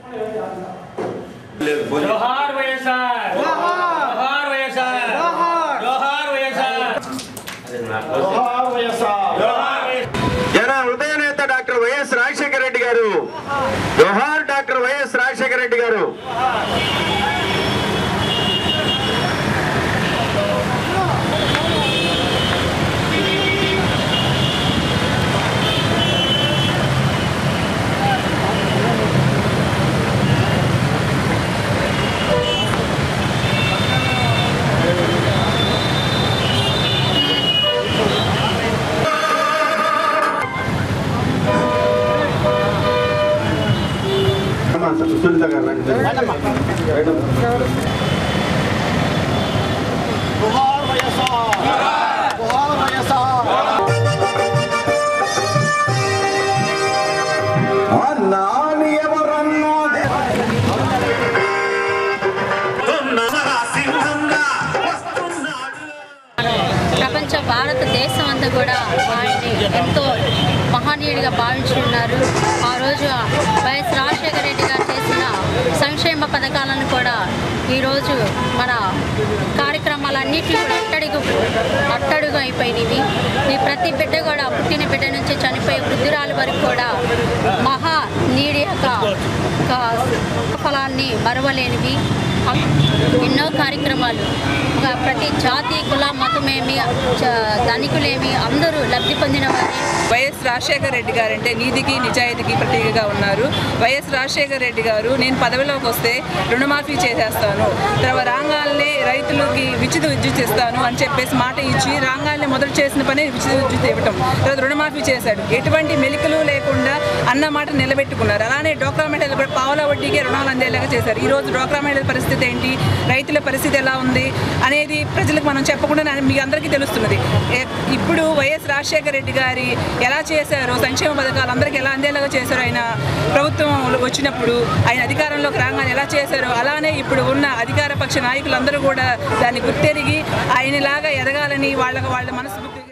జోహార్ వైఎస్ఆర్ జోహార్ వైఎస్ఆర్ జోహార్ వైఎస్ఆర్ జన హృదయ నేత డాక్టర్ వైఎస్ రాజశేఖర రెడ్డి గారు జోహార్ డాక్టర్ వైఎస్ రాజశేఖర రెడ్డి గారు సునీత గారు రండి. అన్నా అని ఎవరన్నది? ప్రపంచ భారతదేశం అంతా కూడా ఆయన్ని ఎంతో మహనీయుడిగా భావించున్నారు ఆ రోజు వైఎస్ రాజశేఖర రెడ్డి గారు చేసిన సంక్షేమ పథకాలను కూడా ఈరోజు మన కార్యక్రమాలన్నింటినీ కూడా అట్టడుగు అట్టడుగు అయిపోయినవి ఈ ప్రతి బిడ్డ కూడా పుట్టిన బిడ్డ నుంచి చనిపోయే వృద్ధురాలు వరకు కూడా మహా నీడి యొక్క ఒక ఫలాన్ని మరవలేనివి ఎన్నో కార్యక్రమాలు ఒక ప్రతి జాతి కుల మతమేమి చ- ధనికులేమి అందరూ లబ్ధి పొందిన వారే వైఎస్ రాజశేఖర రెడ్డి గారు అంటే నీతికి నిజాయితీకి ప్రతీకగా ఉన్నారు వైఎస్ రాజశేఖర రెడ్డి గారు నేను పదవిలోకి వస్తే రుణమాఫీ చేసేస్తాను తర్వాత రాగాల్ని రైతులకి విద్యుత్ విద్యుత్ ఇస్తాను అని చెప్పేసి మాట ఇచ్చి రాగాల్ని మొదలు చేసిన పని విద్యుత్ విద్యుత్ ఇవ్వటం తర్వాత రుణమాఫీ చేశాడు ఎటువంటి మెలికలు లేకుండా అన్న మాట నిలబెట్టుకున్నారు అలానే డోక్రా మహిళలు కూడా పావుల వడ్డీకే రుణాలు అందేలాగా చేశారు ఈ రోజు డోక్రా మహిళల పరిస్థితి ఏంటి రైతుల పరిస్థితి ఎలా ఉంది అనేది ప్రజలకు మనం చెప్పకుండా మీ అందరికీ తెలుస్తున్నది ఏ- ఇప్పుడు వైఎస్ రాజశేఖర రెడ్డి గారి ఎలా చేశారో సంక్షేమ పథకాలు అందరికీ ఎలా అందేలాగా చేశారో ఆయన ప్రభుత్వం వచ్చినప్పుడు ఆయన అధికారంలోకి రాగానే ఎలా చేశారో అలానే ఇప్పుడు ఉన్న అధికార పక్ష నాయకులందరూ కూడా దాన్ని గుర్తెరిగి ఆయనలాగా ఎదగాలని వాళ్ళ వాళ్ళ మనస్ఫూర్తిగా